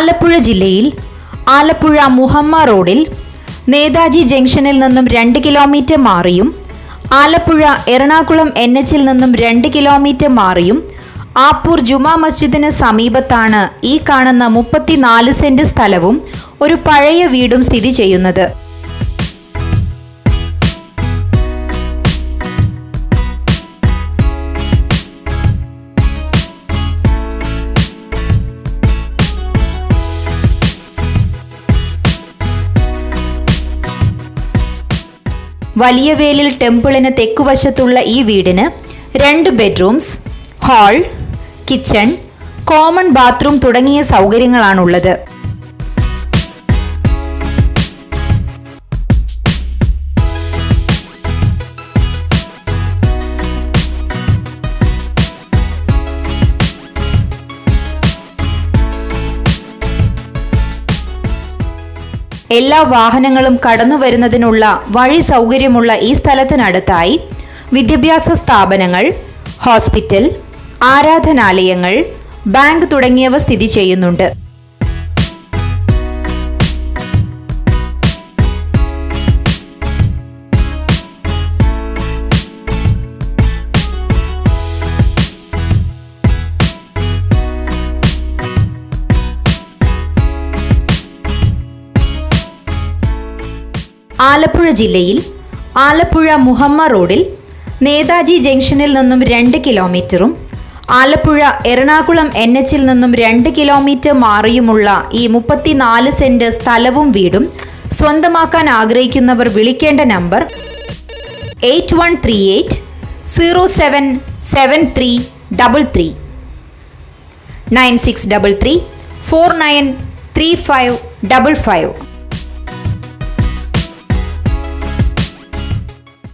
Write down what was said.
ആലപ്പുഴ ജില്ലയിൽ ആലപ്പുഴ മുഹമ്മ റോഡിൽ നേതാജി ജംഗ്ഷനിൽ നിന്നും രണ്ട് കിലോമീറ്റർ മാറിയും ആലപ്പുഴ എറണാകുളം എൻ എച്ചിൽ നിന്നും രണ്ട് കിലോമീറ്റർ മാറിയും ആപ്പൂർ ജുമാ മസ്ജിദിന് സമീപത്താണ് ഈ കാണുന്ന മുപ്പത്തിനാല് സെന്റ് സ്ഥലവും ഒരു പഴയ വീടും സ്ഥിതി ചെയ്യുന്നത് വലിയ വേലിൽ ടെമ്പിളിന് തെക്കുവശത്തുള്ള ഈ വീടിന് രണ്ട് bedrooms hall kitchen common bathroom തുടങ്ങിയ സൗകര്യങ്ങളാണുള്ളത് എല്ലാ വാഹനങ്ങളും കടന്നു വരുന്നതിനുള്ള വഴി സൗകര്യമുള്ള ഈ സ്ഥലത്തിനടുത്തായി വിദ്യാഭ്യാസ സ്ഥാപനങ്ങൾ ഹോസ്പിറ്റൽ ആരാധനാലയങ്ങൾ ബാങ്ക് തുടങ്ങിയവ സ്ഥിതി ചെയ്യുന്നുണ്ട് ആലപ്പുഴ ജില്ലയിൽ ആലപ്പുഴ മുഹമ്മ റോഡിൽ നേതാജി ജംഗ്ഷനിൽ നിന്നും രണ്ട് കിലോമീറ്ററും ആലപ്പുഴ എറണാകുളം എൻ എച്ചിൽ നിന്നും രണ്ട് കിലോമീറ്റർ മാറിയുമുള്ള ഈ മുപ്പത്തിനാല് സെന്റ് സ്ഥലവും വീടും സ്വന്തമാക്കാൻ ആഗ്രഹിക്കുന്നവർ വിളിക്കേണ്ട number eight one three eight zero seven seven three double three nine six double three four nine three five double five